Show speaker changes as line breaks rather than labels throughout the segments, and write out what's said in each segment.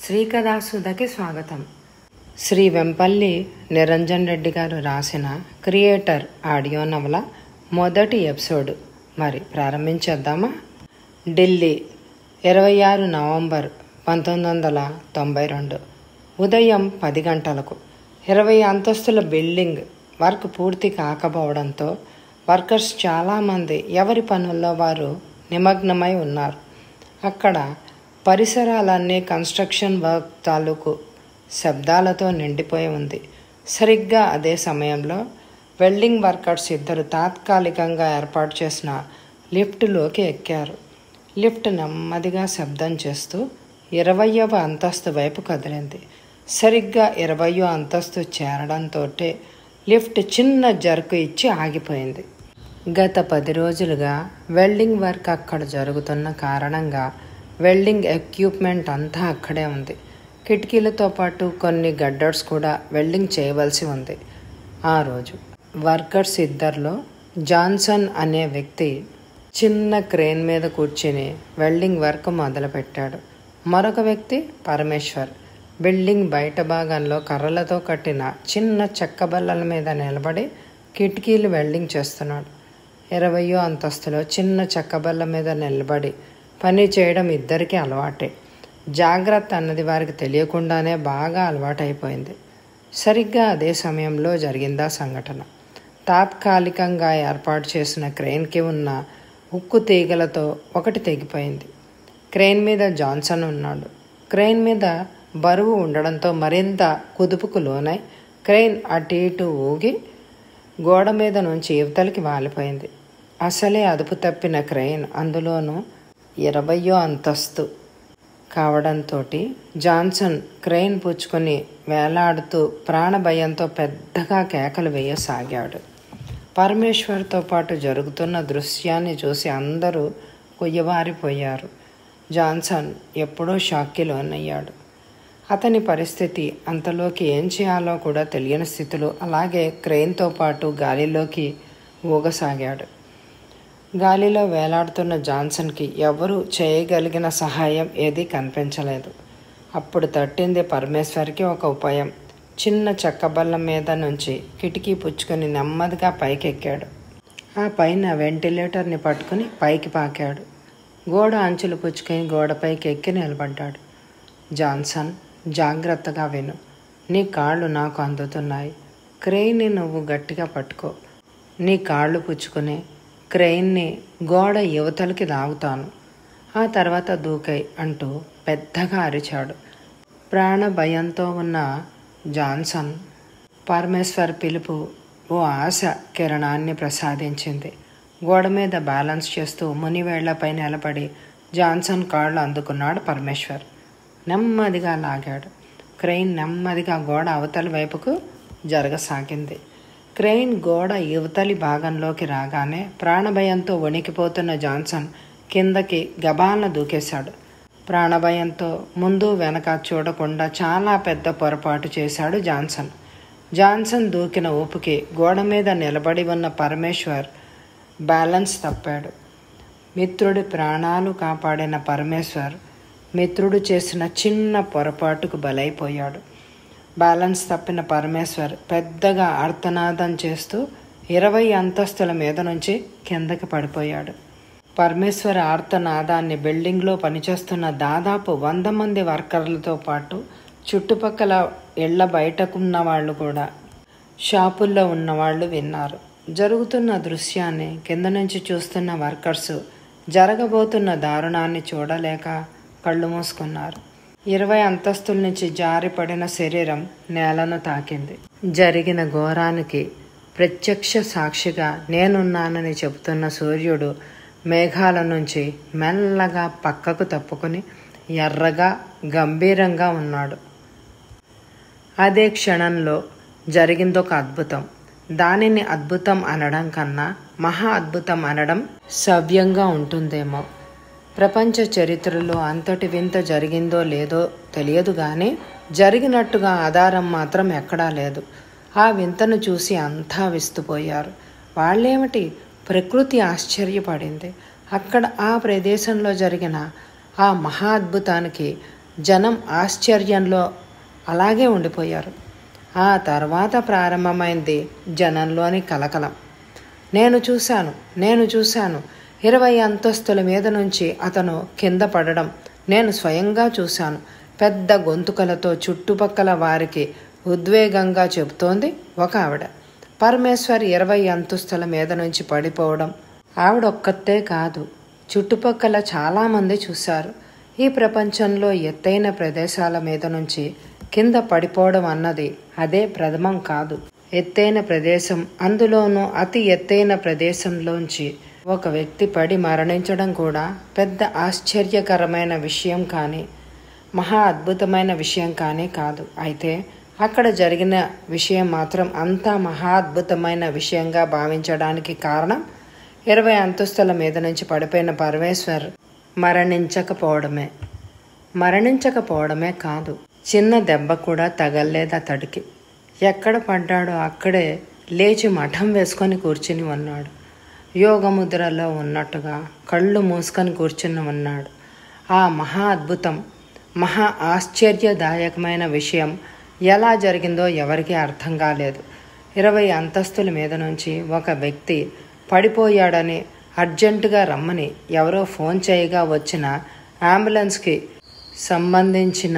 శ్రీకథాసుధకి స్వాగతం శ్రీ వెంపల్లి నిరంజన్ రెడ్డి గారు రాసిన క్రియేటర్ ఆడియో నవల మొదటి ఎపిసోడ్ మరి ప్రారంభించేద్దామా ఢిల్లీ ఇరవై ఆరు నవంబర్ పంతొమ్మిది వందల తొంభై రెండు ఉదయం పది గంటలకు ఇరవై అంతస్తుల బిల్డింగ్ వర్క్ పూర్తి కాకపోవడంతో వర్కర్స్ చాలామంది ఎవరి పనుల్లో వారు నిమగ్నమై ఉన్నారు అక్కడ పరిసరాలన్నీ కన్స్ట్రక్షన్ వర్క్ తాలూకు శబ్దాలతో నిండిపోయి ఉంది సరిగ్గా అదే సమయంలో వెల్డింగ్ వర్కర్స్ ఇద్దరు తాత్కాలికంగా ఏర్పాటు చేసిన లిఫ్ట్లోకి ఎక్కారు లిఫ్ట్ నెమ్మదిగా శబ్దం చేస్తూ ఇరవయవ అంతస్తు వైపు కదిలింది సరిగ్గా ఇరవయో అంతస్తు చేరడంతో లిఫ్ట్ చిన్న జర్కు ఇచ్చి ఆగిపోయింది గత పది రోజులుగా వెల్డింగ్ వర్క్ అక్కడ జరుగుతున్న కారణంగా వెల్డింగ్ ఎక్విప్మెంట్ అంతా అక్కడే ఉంది కిటికీలతో పాటు కొన్ని గడ్డర్స్ కూడా వెల్డింగ్ చేయవలసి ఉంది ఆ రోజు వర్కర్స్ ఇద్దరిలో జాన్సన్ అనే వ్యక్తి చిన్న క్రేన్ మీద కూర్చుని వెల్డింగ్ వర్క్ మొదలుపెట్టాడు మరొక వ్యక్తి పరమేశ్వర్ బిల్డింగ్ బయట భాగంలో కర్రలతో కట్టిన చిన్న చెక్క బల్లల మీద నిలబడి కిటికీలు వెల్డింగ్ చేస్తున్నాడు ఇరవయో అంతస్తులో చిన్న చెక్క బల్ల మీద నిలబడి పని చేయడం ఇద్దరికీ అలవాటే జాగ్రత్త అన్నది వారికి తెలియకుండానే బాగా అలవాటైపోయింది సరిగ్గా అదే సమయంలో జరిగిందా సంఘటన తాత్కాలికంగా ఏర్పాటు చేసిన క్రెయిన్కి ఉన్న ఉక్కు తీగలతో ఒకటి తెగిపోయింది క్రెయిన్ మీద జాన్సన్ ఉన్నాడు క్రెయిన్ మీద బరువు ఉండడంతో మరింత కుదుపుకు లోనై క్రెయిన్ అటు ఇటు ఊగి గోడ మీద నుంచి యువతలకి వాలిపోయింది అసలే అదుపు తప్పిన క్రెయిన్ అందులోనూ ఇరవయో అంతస్తు కావడంతో జాన్సన్ క్రెయిన్ పుచ్చుకొని వేలాడుతూ ప్రాణభయంతో పెద్దగా కేకలు వేయసాగాడు పరమేశ్వర్తో పాటు జరుగుతున్న దృశ్యాన్ని చూసి అందరూ కుయ్యవారిపోయారు జాన్సన్ ఎప్పుడో షాక్కి లోనయ్యాడు అతని పరిస్థితి అంతలోకి ఏం చేయాలో కూడా తెలియని స్థితిలో అలాగే క్రెయిన్తో పాటు గాలిలోకి ఊగసాగాడు గాలిలో వేలాడుతున్న జాన్సన్కి ఎవరు చేయగలిగిన సహాయం ఏదీ కనిపించలేదు అప్పుడు తట్టింది పరమేశ్వర్కి ఒక ఉపాయం చిన్న చెక్క బల్ల మీద నుంచి కిటికీ పుచ్చుకొని నెమ్మదిగా పైకెక్కాడు ఆ పైన వెంటిలేటర్ని పట్టుకుని పైకి పాకాడు గోడ అంచులు పుచ్చుకొని గోడపైకి ఎక్కి నిలబడ్డాడు జాన్సన్ జాగ్రత్తగా విను నీ కాళ్ళు నాకు అందుతున్నాయి క్రెయిన్ని నువ్వు గట్టిగా పట్టుకో నీ కాళ్ళు పుచ్చుకుని క్రెయిన్ని గోడ యువతలకి లాగుతాను ఆ తర్వాత దూకై అంటూ పెద్దగా అరిచాడు ప్రాణ భయంతో ఉన్న జాన్సన్ పరమేశ్వర్ పిలుపు ఓ ఆశ కిరణాన్ని ప్రసాదించింది గోడ మీద బ్యాలెన్స్ చేస్తూ మునివేళ్లపై నిలబడి జాన్సన్ కాళ్ళు అందుకున్నాడు పరమేశ్వర్ నెమ్మదిగా లాగాడు క్రెయిన్ నెమ్మదిగా గోడ అవతలి వైపుకు జరగసాగింది క్రెయిన్ గోడ యువతలి భాగంలోకి రాగానే ప్రాణభయంతో వణికిపోతున్న జాన్సన్ కిందకి గబాలన దూకేశాడు ప్రాణభయంతో ముందు వెనక చూడకుండా చాలా పెద్ద పొరపాటు చేశాడు జాన్సన్ జాన్సన్ దూకిన ఊపుకి గోడ మీద నిలబడి ఉన్న పరమేశ్వర్ బ్యాలెన్స్ తప్పాడు మిత్రుడి ప్రాణాలు కాపాడిన పరమేశ్వర్ మిత్రుడు చేసిన చిన్న పొరపాటుకు బలైపోయాడు బ్యాలెన్స్ తప్పిన పరమేశ్వర్ పెద్దగా ఆర్తనాదం చేస్తూ ఇరవై అంతస్తుల మీద నుంచి కిందకి పడిపోయాడు పరమేశ్వర ఆర్తనాదాన్ని బిల్డింగ్లో పనిచేస్తున్న దాదాపు వంద మంది వర్కర్లతో పాటు చుట్టుపక్కల ఇళ్ల బయటకున్న వాళ్ళు కూడా షాపుల్లో ఉన్నవాళ్ళు విన్నారు జరుగుతున్న దృశ్యాన్ని కింద నుంచి చూస్తున్న వర్కర్స్ జరగబోతున్న దారుణాన్ని చూడలేక కళ్ళు మూసుకున్నారు ఇరవై అంతస్తుల నుంచి జారిపడిన శరీరం నేలను తాకింది జరిగిన ఘోరానికి ప్రత్యక్ష సాక్షిగా నేనున్నానని చెబుతున్న సూర్యుడు మేఘాల నుంచి మెల్లగా పక్కకు తప్పుకొని ఎర్రగా గంభీరంగా ఉన్నాడు అదే క్షణంలో జరిగిందొక అద్భుతం దానిని అద్భుతం అనడం కన్నా మహా అద్భుతం అనడం సవ్యంగా ఉంటుందేమో ప్రపంచ చరిత్రలో అంతటి వింత జరిగిందో లేదో తెలియదు కానీ జరిగినట్టుగా ఆధారం మాత్రం ఎక్కడా లేదు ఆ వింతను చూసి అంతా విస్తుపోయారు వాళ్ళేమిటి ప్రకృతి ఆశ్చర్యపడింది అక్కడ ఆ ప్రదేశంలో జరిగిన ఆ మహా అద్భుతానికి జనం ఆశ్చర్యంలో అలాగే ఉండిపోయారు ఆ తర్వాత ప్రారంభమైంది జనంలోని కలకలం నేను చూశాను నేను చూశాను ఇరవై అంతస్తుల మీద నుంచి అతను కింద పడడం నేను స్వయంగా చూశాను పెద్ద గొంతుకలతో చుట్టుపక్కల వారికి ఉద్వేగంగా చెబుతోంది ఒక ఆవిడ పరమేశ్వర్ ఇరవై అంతస్తుల మీద నుంచి పడిపోవడం ఆవిడొక్కతే కాదు చుట్టుపక్కల చాలామంది చూశారు ఈ ప్రపంచంలో ఎత్తైన ప్రదేశాల మీద నుంచి కింద పడిపోవడం అన్నది అదే ప్రథమం కాదు ఎత్తైన ప్రదేశం అందులోనూ అతి ఎత్తైన ప్రదేశంలోంచి ఒక వ్యక్తి పడి మరణించడం కూడా పెద్ద ఆశ్చర్యకరమైన విషయం కానీ మహా అద్భుతమైన విషయం కానీ కాదు అయితే అక్కడ జరిగిన విషయం మాత్రం అంతా మహా అద్భుతమైన విషయంగా భావించడానికి కారణం ఇరవై అంతస్తుల మీద నుంచి పడిపోయిన పరమేశ్వర్ మరణించకపోవడమే మరణించకపోవడమే కాదు చిన్న దెబ్బ కూడా తగల్లేదు అతడికి ఎక్కడ పడ్డాడో అక్కడే లేచి మఠం వేసుకొని కూర్చుని ఉన్నాడు యోగముద్రలో ఉన్నట్టుగా కళ్ళు మూసుకొని కూర్చుని ఉన్నాడు ఆ మహా అద్భుతం మహా ఆశ్చర్యదాయకమైన విషయం ఎలా జరిగిందో ఎవరికీ అర్థం కాలేదు ఇరవై అంతస్తుల మీద నుంచి ఒక వ్యక్తి పడిపోయాడని అర్జెంటుగా రమ్మని ఎవరో ఫోన్ చేయగా వచ్చిన అంబులెన్స్కి సంబంధించిన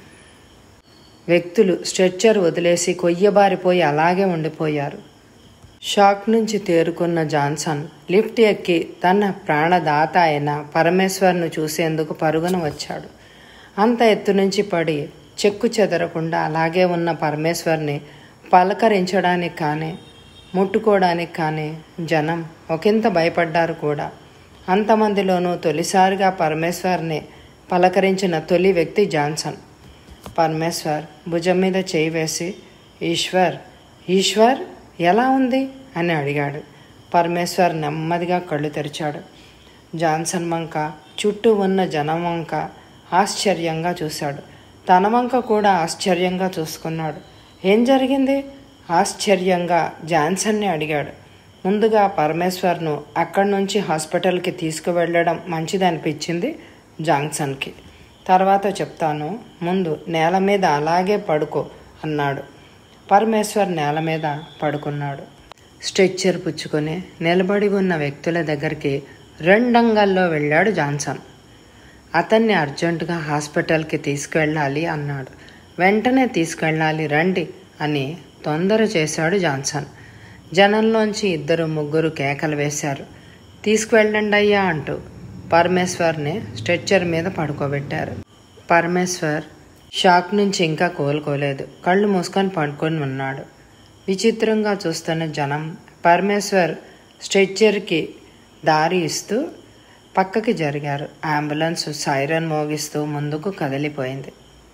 వ్యక్తులు స్ట్రెచ్చర్ వదిలేసి కొయ్యబారిపోయి అలాగే ఉండిపోయారు షాక్ నుంచి తేరుకున్న జాన్సన్ లిఫ్ట్ ఎక్కి తన ప్రాణదాత అయిన పరమేశ్వర్ను చూసేందుకు పరుగున వచ్చాడు అంత ఎత్తు నుంచి పడి చెక్కు చెదరకుండా అలాగే ఉన్న పరమేశ్వర్ని పలకరించడానికి కానీ ముట్టుకోవడానికి కానీ జనం ఒకంత భయపడ్డారు కూడా అంతమందిలోనూ తొలిసారిగా పరమేశ్వర్ని పలకరించిన తొలి వ్యక్తి జాన్సన్ పరమేశ్వర్ భుజం మీద చేయి వేసి ఈశ్వర్ ఈశ్వర్ ఎలా ఉంది అని అడిగాడు పరమేశ్వర్ నెమ్మదిగా కళ్ళు తెరిచాడు జాన్సన్ వంక చుట్టూ ఉన్న జనం వంక ఆశ్చర్యంగా చూశాడు తన వంక కూడా ఆశ్చర్యంగా చూసుకున్నాడు ఏం జరిగింది ఆశ్చర్యంగా జాన్సన్ని అడిగాడు ముందుగా పరమేశ్వర్ను అక్కడి నుంచి హాస్పిటల్కి తీసుకువెళ్ళడం మంచిదనిపించింది జాన్సన్కి తర్వాత చెప్తాను ముందు నేల మీద అలాగే పడుకో అన్నాడు పరమేశ్వర్ నేల మీద పడుకున్నాడు స్ట్రెచ్చర్ పుచ్చుకొని నిలబడి ఉన్న వ్యక్తుల దగ్గరికి రెండంగల్లో వెళ్ళాడు జాన్సన్ అతన్ని అర్జెంటుగా హాస్పిటల్కి తీసుకువెళ్ళాలి అన్నాడు వెంటనే తీసుకెళ్ళాలి రండి అని తొందర చేశాడు జాన్సన్ జనంలోంచి ఇద్దరు ముగ్గురు కేకలు వేశారు తీసుకువెళ్ళండి అయ్యా అంటూ పరమేశ్వర్ని స్ట్రెచ్చర్ మీద పడుకోబెట్టారు పరమేశ్వర్ షాక్ నుంచి ఇంకా కోలుకోలేదు కళ్ళు మూసుకొని పడుకొని ఉన్నాడు విచిత్రంగా చూస్తున్న జనం పరమేశ్వర్ స్ట్రెచ్చర్కి దారి ఇస్తూ పక్కకి జరిగారు అంబులెన్స్ సైరన్ మోగిస్తూ ముందుకు కదిలిపోయింది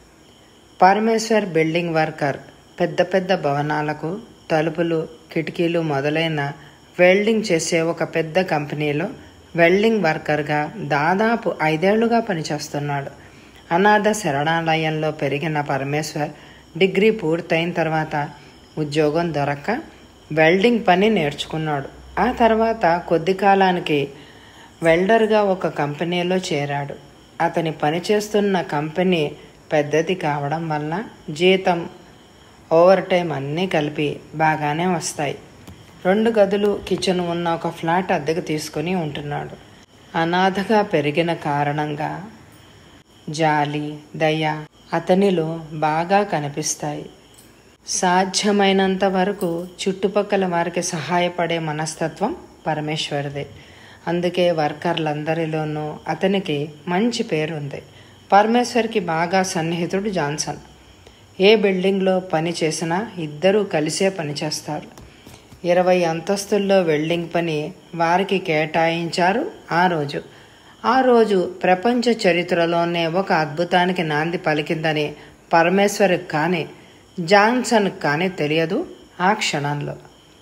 పరమేశ్వర్ బిల్డింగ్ వర్కర్ పెద్ద పెద్ద భవనాలకు తలుపులు కిటికీలు మొదలైన వెల్డింగ్ చేసే ఒక పెద్ద కంపెనీలో వెల్డింగ్ వర్కర్గా దాదాపు ఐదేళ్లుగా పనిచేస్తున్నాడు అనాథ శరణాలయంలో పెరిగిన పరమేశ్వర్ డిగ్రీ పూర్తయిన తర్వాత ఉద్యోగం దొరక్క వెల్డింగ్ పని నేర్చుకున్నాడు ఆ తర్వాత కొద్ది కాలానికి వెల్డర్గా ఒక కంపెనీలో చేరాడు అతని పనిచేస్తున్న కంపెనీ పెద్దది కావడం వల్ల జీతం ఓవర్ టైం అన్నీ కలిపి బాగానే వస్తాయి రెండు గదులు కిచెన్ ఉన్న ఒక ఫ్లాట్ అద్దెకు తీసుకుని ఉంటున్నాడు అనాథగా పెరిగిన కారణంగా జాలి దయ అతనిలో బాగా కనిపిస్తాయి సాధ్యమైనంత వరకు చుట్టుపక్కల వారికి సహాయపడే మనస్తత్వం పరమేశ్వరిదే అందుకే వర్కర్లందరిలోనూ అతనికి మంచి పేరుంది పరమేశ్వర్కి బాగా సన్నిహితుడు జాన్సన్ ఏ బిల్డింగ్లో పని చేసినా ఇద్దరూ కలిసే పనిచేస్తారు ఇరవై అంతస్తుల్లో వెల్డింగ్ పని వారికి కేటాయించారు ఆ రోజు ఆ రోజు ప్రపంచ చరిత్రలోనే ఒక అద్భుతానికి నాంది పలికిందని పరమేశ్వరికి కానీ జాన్సన్కి కానీ తెలియదు ఆ క్షణంలో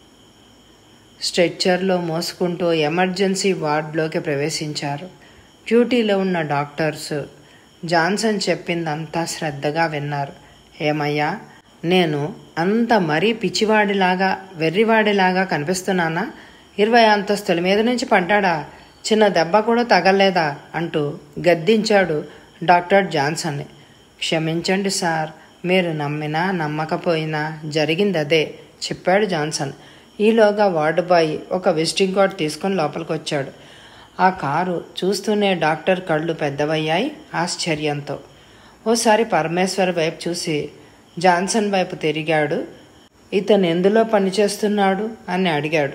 స్ట్రెచ్చర్లో మోసుకుంటూ ఎమర్జెన్సీ వార్డులోకి ప్రవేశించారు డ్యూటీలో ఉన్న డాక్టర్స్ జాన్సన్ చెప్పిందంతా శ్రద్ధగా విన్నారు ఏమయ్యా నేను అంత మరీ పిచ్చివాడిలాగా వెర్రివాడిలాగా కనిపిస్తున్నానా ఇరవై అంతస్తుల మీద నుంచి పడ్డాడా చిన్న దెబ్బ కూడా తగలేదా అంటూ గద్దించాడు డాక్టర్ జాన్సన్ని క్షమించండి సార్ మీరు నమ్మినా నమ్మకపోయినా జరిగింది అదే చెప్పాడు జాన్సన్ ఈలోగా వార్డు బాయ్ ఒక విజిటింగ్ కార్డ్ తీసుకొని లోపలికి వచ్చాడు ఆ కారు చూస్తూనే డాక్టర్ కళ్ళు పెద్దవయ్యాయి ఆశ్చర్యంతో ఓసారి పరమేశ్వర్ వైపు చూసి జాన్సన్ వైపు తిరిగాడు ఇతను ఎందులో పనిచేస్తున్నాడు అని అడిగాడు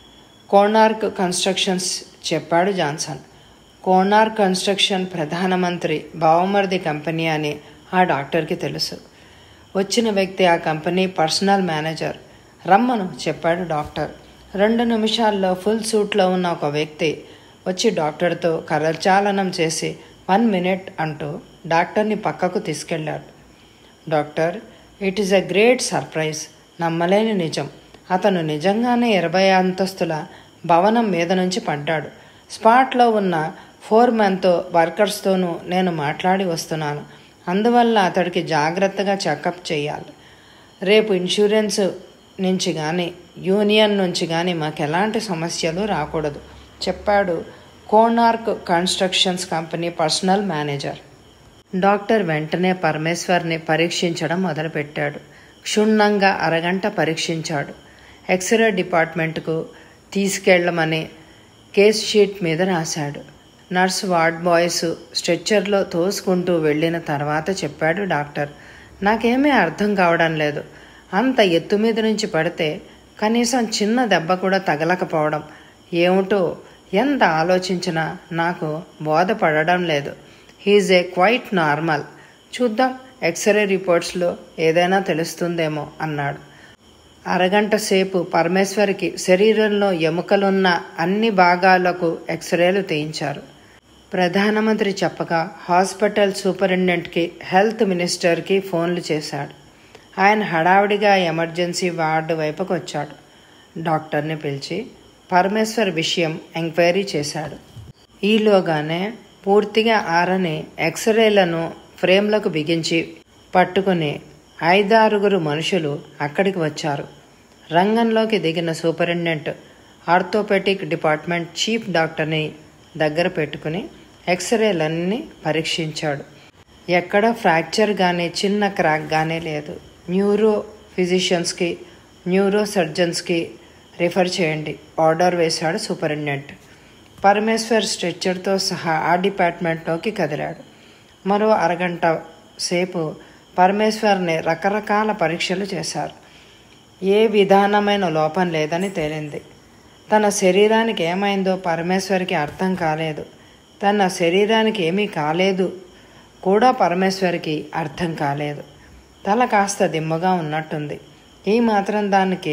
కోనార్క్ కన్స్ట్రక్షన్స్ చెప్పాడు జాన్సన్ కోనార్క్ కన్స్ట్రక్షన్ ప్రధానమంత్రి బావమర్ది కంపెనీ అని ఆ డాక్టర్కి తెలుసు వచ్చిన వ్యక్తి ఆ కంపెనీ పర్సనల్ మేనేజర్ రమ్మను చెప్పాడు డాక్టర్ రెండు నిమిషాల్లో ఫుల్ సూట్లో ఉన్న ఒక వ్యక్తి వచ్చి డాక్టర్తో కరచాలనం చేసి వన్ మినిట్ అంటూ డాక్టర్ని పక్కకు తీసుకెళ్ళాడు doctor it is a great surprise నమ్మలేని నిజం అతను నిజంగానే ఇరవై అంతస్తుల భవనం మీద నుంచి పడ్డాడు స్పాట్లో ఉన్న ఫోర్ మ్యాన్తో వర్కర్స్తోనూ నేను మాట్లాడి వస్తున్నాను అందువల్ల అతడికి జాగ్రత్తగా చెకప్ చేయాలి రేపు ఇన్సూరెన్స్ నుంచి కానీ యూనియన్ నుంచి కానీ మాకు ఎలాంటి సమస్యలు రాకూడదు చెప్పాడు Konark constructions company personal manager doctor వెంటనే పరమేశ్వర్ని పరీక్షించడం మొదలుపెట్టాడు క్షుణ్ణంగా అరగంట పరీక్షించాడు ఎక్స్రే డిపార్ట్మెంట్కు తీసుకెళ్ళమని కేస్ షీట్ మీద రాశాడు నర్స్ వార్డ్ బాయ్స్ స్ట్రెచ్చర్లో తోసుకుంటూ వెళ్ళిన తర్వాత చెప్పాడు డాక్టర్ నాకేమీ అర్థం కావడం లేదు అంత ఎత్తు మీద నుంచి పడితే కనీసం చిన్న దెబ్బ కూడా తగలకపోవడం ఏమిటో ఎంత ఆలోచించినా నాకు బోధపడడం లేదు హీజ్ ఏ క్వైట్ నార్మల్ చూద్దాం ఎక్స్రే రిపోర్ట్స్లో ఏదైనా తెలుస్తుందేమో అన్నాడు అరగంట సేపు పరమేశ్వరికి శరీరంలో ఎముకలున్న అన్ని భాగాలకు ఎక్స్రేలు తీయించారు ప్రధానమంత్రి చెప్పగా హాస్పిటల్ సూపరింటెండెంట్కి హెల్త్ మినిస్టర్కి ఫోన్లు చేశాడు ఆయన హడావిడిగా ఎమర్జెన్సీ వార్డు వైపుకు వచ్చాడు డాక్టర్ని పిలిచి పరమేశ్వర్ విషయం ఎంక్వైరీ చేశాడు ఈలోగానే పూర్తిగా ఆరని ఎక్స్రేలను ఫ్రేమ్లకు బిగించి పట్టుకుని ఐదారుగురు మనుషులు అక్కడికి వచ్చారు రంగంలోకి దిగిన సూపరింటెండెంట్ ఆర్థోపెటిక్ డిపార్ట్మెంట్ చీఫ్ డాక్టర్ని దగ్గర పెట్టుకుని ఎక్స్రేలన్నీ పరీక్షించాడు ఎక్కడ ఫ్రాక్చర్ కానీ చిన్న క్రాక్ కానీ లేదు న్యూరో ఫిజిషియన్స్కి న్యూరో సర్జన్స్కి రిఫర్ చేయండి ఆర్డర్ వేశాడు సూపరింటెండెంట్ పరమేశ్వర్ స్ట్రెచ్చర్తో సహా ఆ డిపార్ట్మెంట్లోకి కదిలాడు మరో అరగంట సేపు పరమేశ్వర్ని రకరకాల పరీక్షలు చేశారు ఏ విధానమైన లోపం లేదని తేలింది తన శరీరానికి ఏమైందో పరమేశ్వరికి అర్థం కాలేదు తన శరీరానికి ఏమీ కాలేదు కూడా పరమేశ్వరికి అర్థం కాలేదు తల కాస్త దిమ్మగా ఉన్నట్టుంది ఈ మాత్రం దానికి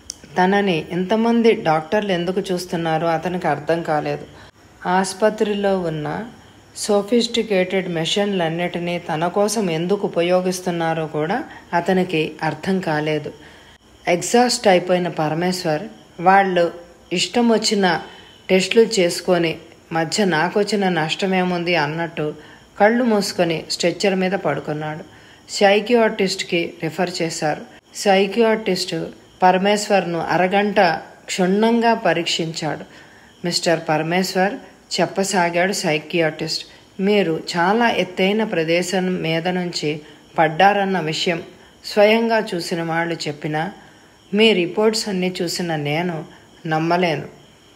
తనని ఇంతమంది డాక్టర్లు ఎందుకు చూస్తున్నారో అతనికి అర్థం కాలేదు ఆసుపత్రిలో ఉన్న సోఫిస్టికేటెడ్ మెషిన్లన్నిటినీ తన కోసం ఎందుకు ఉపయోగిస్తున్నారో కూడా అతనికి అర్థం కాలేదు ఎగ్జాస్ట్ అయిపోయిన పరమేశ్వర్ వాళ్ళు ఇష్టం వచ్చిన టెస్టులు చేసుకొని మధ్య నాకు వచ్చిన నష్టమేముంది అన్నట్టు కళ్ళు మూసుకొని స్ట్రెచ్చర్ మీద పడుకున్నాడు సైకియాటిస్ట్కి రిఫర్ చేశారు సైకియాటిస్ట్ పరమేశ్వర్ను అరగంట క్షుణ్ణంగా పరీక్షించాడు మిస్టర్ పరమేశ్వర్ చెప్పసాగాడు సైకియాటిస్ట్ మీరు చాలా ఎత్తైన ప్రదేశం మీద నుంచి పడ్డారన్న విషయం స్వయంగా చూసిన వాళ్ళు చెప్పినా మీ రిపోర్ట్స్ అన్నీ చూసిన నేను నమ్మలేను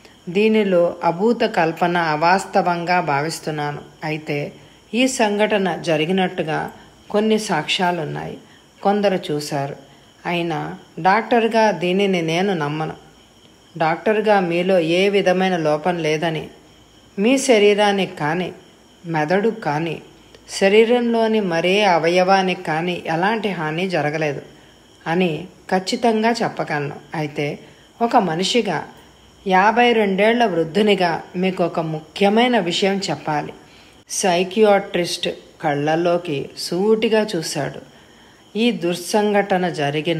దీనిలో అభూత కల్పన అవాస్తవంగా భావిస్తున్నాను అయితే ఈ సంఘటన జరిగినట్టుగా కొన్ని సాక్ష్యాలున్నాయి కొందరు చూశారు అయినా డాక్టర్గా దీనిని నేను నమ్మను డాక్టర్గా మీలో ఏ విధమైన లోపం లేదని మీ శరీరానికి కానీ మెదడు కానీ శరీరంలోని మరే అవయవానికి కానీ ఎలాంటి హాని జరగలేదు అని ఖచ్చితంగా చెప్పగలను అయితే ఒక మనిషిగా యాభై రెండేళ్ల వృద్ధునిగా మీకు ఒక ముఖ్యమైన విషయం చెప్పాలి సైకియాట్రిస్ట్ కళ్ళల్లోకి సూటిగా చూశాడు ఈ దుర్సంఘటన జరిగిన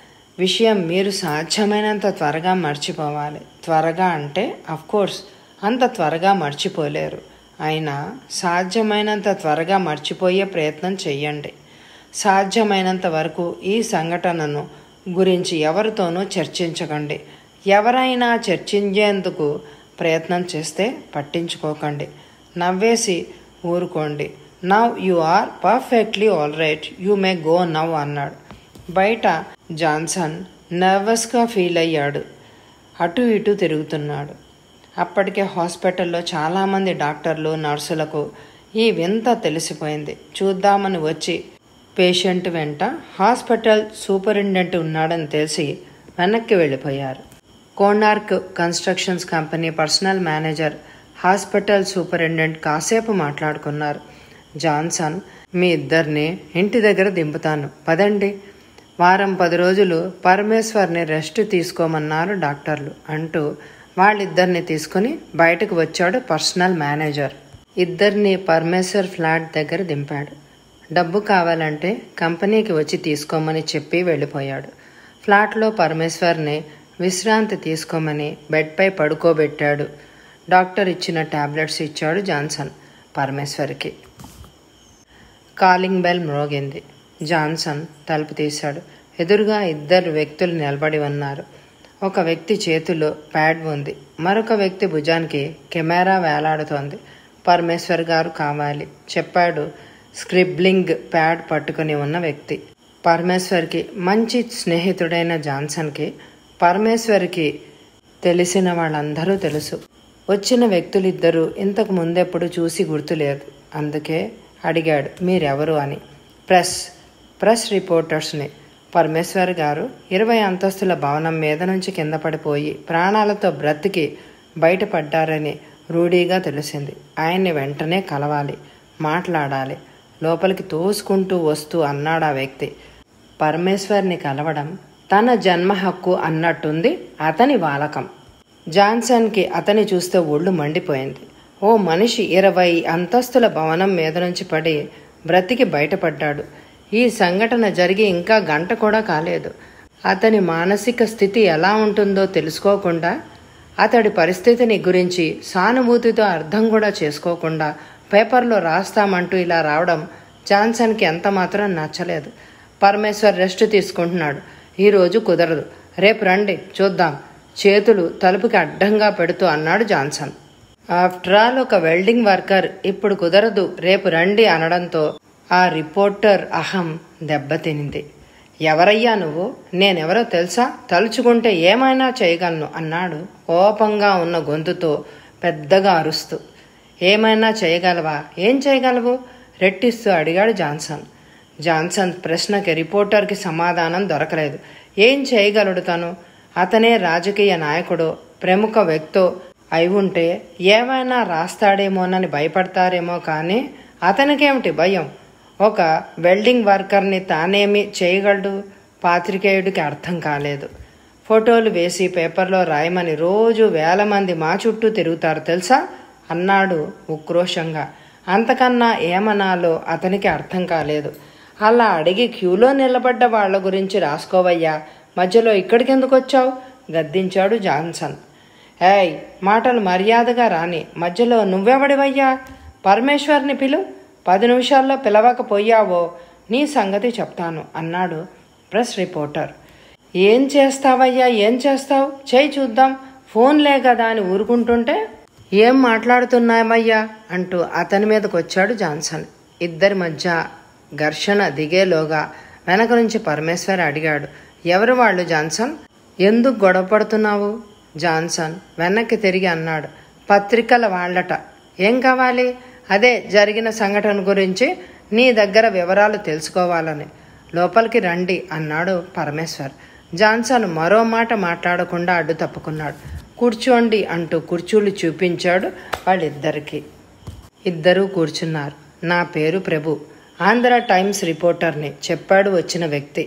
విషయం మీరు సాధ్యమైనంత త్వరగా మర్చిపోవాలి త్వరగా అంటే కోర్స్ అంత త్వరగా మర్చిపోలేరు అయినా సాధ్యమైనంత త్వరగా మర్చిపోయే ప్రయత్నం చెయ్యండి సాధ్యమైనంత వరకు ఈ సంఘటనను గురించి ఎవరితోనూ చర్చించకండి ఎవరైనా చర్చించేందుకు ప్రయత్నం చేస్తే పట్టించుకోకండి నవ్వేసి ఊరుకోండి now you are perfectly all right you may go now అన్నాడు బయట జాన్సన్ నర్వస్గా ఫీల్ అయ్యాడు అటు ఇటు తిరుగుతున్నాడు అప్పటికే హాస్పిటల్లో చాలామంది డాక్టర్లు నర్సులకు ఈ వింత తెలిసిపోయింది చూద్దామని వచ్చి పేషెంట్ వెంట హాస్పిటల్ సూపరింటెండెంట్ ఉన్నాడని తెలిసి వెనక్కి వెళ్ళిపోయారు Konark constructions company personal manager hospital superintendent కాసేపు మాట్లాడుకున్నారు జాన్సన్ మీ ఇద్దరిని ఇంటి దగ్గర దింపుతాను పదండి వారం పది రోజులు పరమేశ్వర్ని రెస్ట్ తీసుకోమన్నారు డాక్టర్లు అంటూ వాళ్ళిద్దరిని తీసుకుని బయటకు వచ్చాడు పర్సనల్ మేనేజర్ ఇద్దరిని పరమేశ్వర్ ఫ్లాట్ దగ్గర దింపాడు డబ్బు కావాలంటే కంపెనీకి వచ్చి తీసుకోమని చెప్పి వెళ్ళిపోయాడు ఫ్లాట్లో పరమేశ్వర్ని విశ్రాంతి తీసుకోమని బెడ్పై పడుకోబెట్టాడు డాక్టర్ ఇచ్చిన టాబ్లెట్స్ ఇచ్చాడు జాన్సన్ పరమేశ్వర్కి కాలింగ్ బెల్ మ్రోగింది జాన్సన్ తలుపు తీశాడు ఎదురుగా ఇద్దరు వ్యక్తులు నిలబడి ఉన్నారు ఒక వ్యక్తి చేతిలో ప్యాడ్ ఉంది మరొక వ్యక్తి భుజానికి కెమెరా వేలాడుతోంది పరమేశ్వర్ గారు కావాలి చెప్పాడు స్క్రిబ్లింగ్ ప్యాడ్ పట్టుకుని ఉన్న వ్యక్తి పరమేశ్వర్కి మంచి స్నేహితుడైన జాన్సన్కి పరమేశ్వర్కి తెలిసిన వాళ్ళందరూ తెలుసు వచ్చిన వ్యక్తులిద్దరూ ఇంతకు ముందెప్పుడు చూసి గుర్తులేదు అందుకే అడిగాడు మీరెవరు అని ప్రెస్ ప్రెస్ రిపోర్టర్స్ని పరమేశ్వర్ గారు ఇరవై అంతస్తుల భవనం మీద నుంచి కింద పడిపోయి ప్రాణాలతో బ్రతికి బయటపడ్డారని రూఢీగా తెలిసింది ఆయన్ని వెంటనే కలవాలి మాట్లాడాలి లోపలికి తోసుకుంటూ వస్తూ అన్నాడు ఆ వ్యక్తి పరమేశ్వర్ని కలవడం తన జన్మ హక్కు అన్నట్టుంది అతని వాలకం జాన్సన్కి అతని చూస్తే ఒళ్ళు మండిపోయింది ఓ మనిషి ఇరవై అంతస్తుల భవనం మీద నుంచి పడి బ్రతికి బయటపడ్డాడు ఈ సంఘటన జరిగి ఇంకా గంట కూడా కాలేదు అతని మానసిక స్థితి ఎలా ఉంటుందో తెలుసుకోకుండా అతడి పరిస్థితిని గురించి సానుభూతితో అర్థం కూడా చేసుకోకుండా పేపర్లో రాస్తామంటూ ఇలా రావడం జాన్సన్కి ఎంత మాత్రం నచ్చలేదు పరమేశ్వర్ రెస్ట్ తీసుకుంటున్నాడు ఈరోజు కుదరదు రేపు రండి చూద్దాం చేతులు తలుపుకి అడ్డంగా పెడుతూ అన్నాడు జాన్సన్ ఆఫ్టర్ ఆల్ ఒక వెల్డింగ్ వర్కర్ ఇప్పుడు కుదరదు రేపు రండి అనడంతో ఆ రిపోర్టర్ అహం దెబ్బతినింది ఎవరయ్యా నువ్వు నేనెవరో తెలుసా తలుచుకుంటే ఏమైనా చేయగలను అన్నాడు కోపంగా ఉన్న గొంతుతో పెద్దగా అరుస్తూ ఏమైనా చేయగలవా ఏం చేయగలవు రెట్టిస్తూ అడిగాడు జాన్సన్ జాన్సన్ ప్రశ్నకి రిపోర్టర్కి సమాధానం దొరకలేదు ఏం చేయగలడు తను అతనే రాజకీయ నాయకుడు ప్రముఖ వ్యక్తో అయి ఉంటే ఏమైనా రాస్తాడేమోనని భయపడతారేమో కానీ అతనికేమిటి భయం ఒక వెల్డింగ్ వర్కర్ని తానేమి చేయగలడు పాత్రికేయుడికి అర్థం కాలేదు ఫోటోలు వేసి పేపర్లో రాయమని రోజు వేల మంది మా చుట్టూ తిరుగుతారు తెలుసా అన్నాడు ఉక్రోషంగా అంతకన్నా ఏమనాలో అతనికి అర్థం కాలేదు అలా అడిగి క్యూలో నిలబడ్డ వాళ్ళ గురించి రాసుకోవయ్యా మధ్యలో ఇక్కడికి ఎందుకు వచ్చావు గద్దించాడు జాన్సన్ ఏయ్ మాటలు మర్యాదగా రాని మధ్యలో నువ్వెవడివయ్యా పరమేశ్వర్ని పిలు పది నిమిషాల్లో పిలవకపోయావో నీ సంగతి చెప్తాను అన్నాడు ప్రెస్ రిపోర్టర్ ఏం చేస్తావయ్యా ఏం చేస్తావు చేయి చూద్దాం ఫోన్లే కదా అని ఊరుకుంటుంటే ఏం మాట్లాడుతున్నామయ్యా అంటూ అతని మీదకి వచ్చాడు జాన్సన్ ఇద్దరి మధ్య ఘర్షణ దిగేలోగా వెనక నుంచి పరమేశ్వర్ అడిగాడు ఎవరు వాళ్ళు జాన్సన్ ఎందుకు గొడవ పడుతున్నావు జాన్సన్ వెనక్కి తిరిగి అన్నాడు పత్రికల వాళ్ళట ఏం కావాలి అదే జరిగిన సంఘటన గురించి నీ దగ్గర వివరాలు తెలుసుకోవాలని లోపలికి రండి అన్నాడు పరమేశ్వర్ జాన్సన్ మరో మాట మాట్లాడకుండా అడ్డు తప్పుకున్నాడు కూర్చోండి అంటూ కుర్చీలు చూపించాడు వాళ్ళిద్దరికి ఇద్దరూ కూర్చున్నారు నా పేరు ప్రభు ఆంధ్ర టైమ్స్ రిపోర్టర్ని చెప్పాడు వచ్చిన వ్యక్తి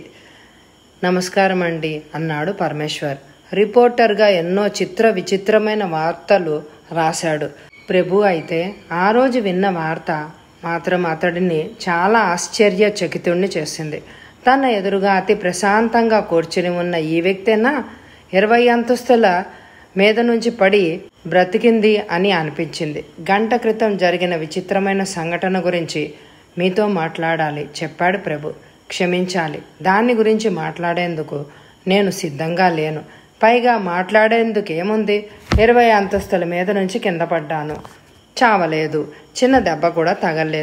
నమస్కారం అండి అన్నాడు పరమేశ్వర్ రిపోర్టర్గా ఎన్నో చిత్ర విచిత్రమైన వార్తలు రాశాడు ప్రభు అయితే ఆ రోజు విన్న వార్త మాత్రం అతడిని చాలా ఆశ్చర్యచకితుణ్ణి చేసింది తన ఎదురుగా అతి ప్రశాంతంగా కూర్చుని ఉన్న ఈ వ్యక్తేనా ఇరవై అంతస్తుల మీద నుంచి పడి బ్రతికింది అని అనిపించింది గంట క్రితం జరిగిన విచిత్రమైన సంఘటన గురించి మీతో మాట్లాడాలి చెప్పాడు ప్రభు క్షమించాలి దాని గురించి మాట్లాడేందుకు నేను సిద్ధంగా లేను పైగా మాట్లాడేందుకు ఏముంది ఇరవై అంతస్తుల మీద నుంచి కింద పడ్డాను చావలేదు చిన్న దెబ్బ కూడా తగలేదు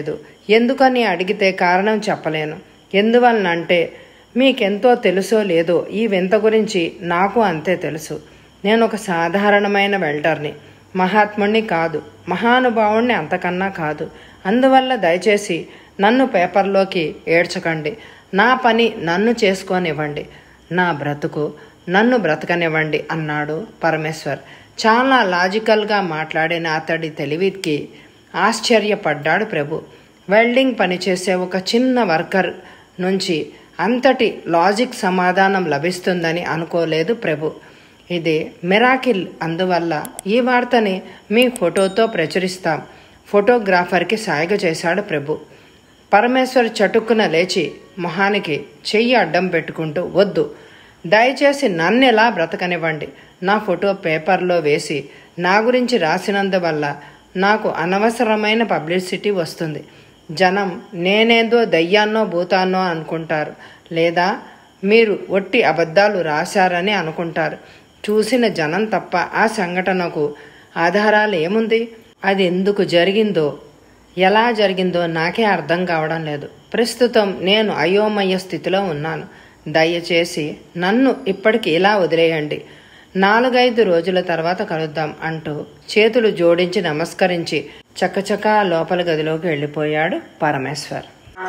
ఎందుకని అడిగితే కారణం చెప్పలేను ఎందువలనంటే మీకెంతో తెలుసో లేదో ఈ వింత గురించి నాకు అంతే తెలుసు నేను ఒక సాధారణమైన వెల్డర్ని మహాత్ముణ్ణి కాదు మహానుభావుణ్ణి అంతకన్నా కాదు అందువల్ల దయచేసి నన్ను పేపర్లోకి ఏడ్చకండి నా పని నన్ను చేసుకోనివ్వండి నా బ్రతుకు నన్ను బ్రతకనివ్వండి అన్నాడు పరమేశ్వర్ చాలా లాజికల్గా మాట్లాడిన అతడి తెలివికి ఆశ్చర్యపడ్డాడు ప్రభు వెల్డింగ్ పనిచేసే ఒక చిన్న వర్కర్ నుంచి అంతటి లాజిక్ సమాధానం లభిస్తుందని అనుకోలేదు ప్రభు ఇది మిరాకిల్ అందువల్ల ఈ వార్తని మీ ఫోటోతో ప్రచురిస్తాం ఫోటోగ్రాఫర్కి సాయిగ చేశాడు ప్రభు పరమేశ్వర్ చటుక్కున లేచి మొహానికి చెయ్యి అడ్డం పెట్టుకుంటూ వద్దు దయచేసి నన్నెలా బ్రతకనివ్వండి నా ఫోటో పేపర్లో వేసి నా గురించి రాసినందువల్ల నాకు అనవసరమైన పబ్లిసిటీ వస్తుంది జనం నేనేదో దయ్యాన్నో భూతాన్నో అనుకుంటారు లేదా మీరు ఒట్టి అబద్ధాలు రాశారని అనుకుంటారు చూసిన జనం తప్ప ఆ సంఘటనకు ఆధారాలు ఏముంది అది ఎందుకు జరిగిందో ఎలా జరిగిందో నాకే అర్థం కావడం లేదు ప్రస్తుతం నేను అయోమయ స్థితిలో ఉన్నాను దయచేసి నన్ను ఇప్పటికి ఇలా వదిలేయండి నాలుగైదు రోజుల తర్వాత కలుద్దాం అంటూ చేతులు జోడించి నమస్కరించి చకచకా లోపల గదిలోకి వెళ్ళిపోయాడు పరమేశ్వర్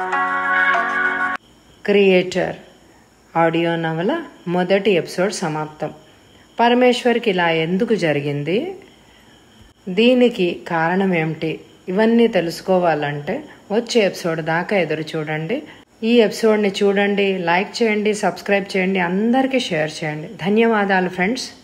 క్రియేటర్ ఆడియో నవల మొదటి ఎపిసోడ్ సమాప్తం పరమేశ్వర్కి ఇలా ఎందుకు జరిగింది దీనికి కారణం ఏమిటి ఇవన్నీ తెలుసుకోవాలంటే వచ్చే ఎపిసోడ్ దాకా ఎదురు చూడండి ఈ ఎపిసోడ్ని చూడండి లైక్ చేయండి సబ్స్క్రైబ్ చేయండి అందరికీ షేర్ చేయండి ధన్యవాదాలు ఫ్రెండ్స్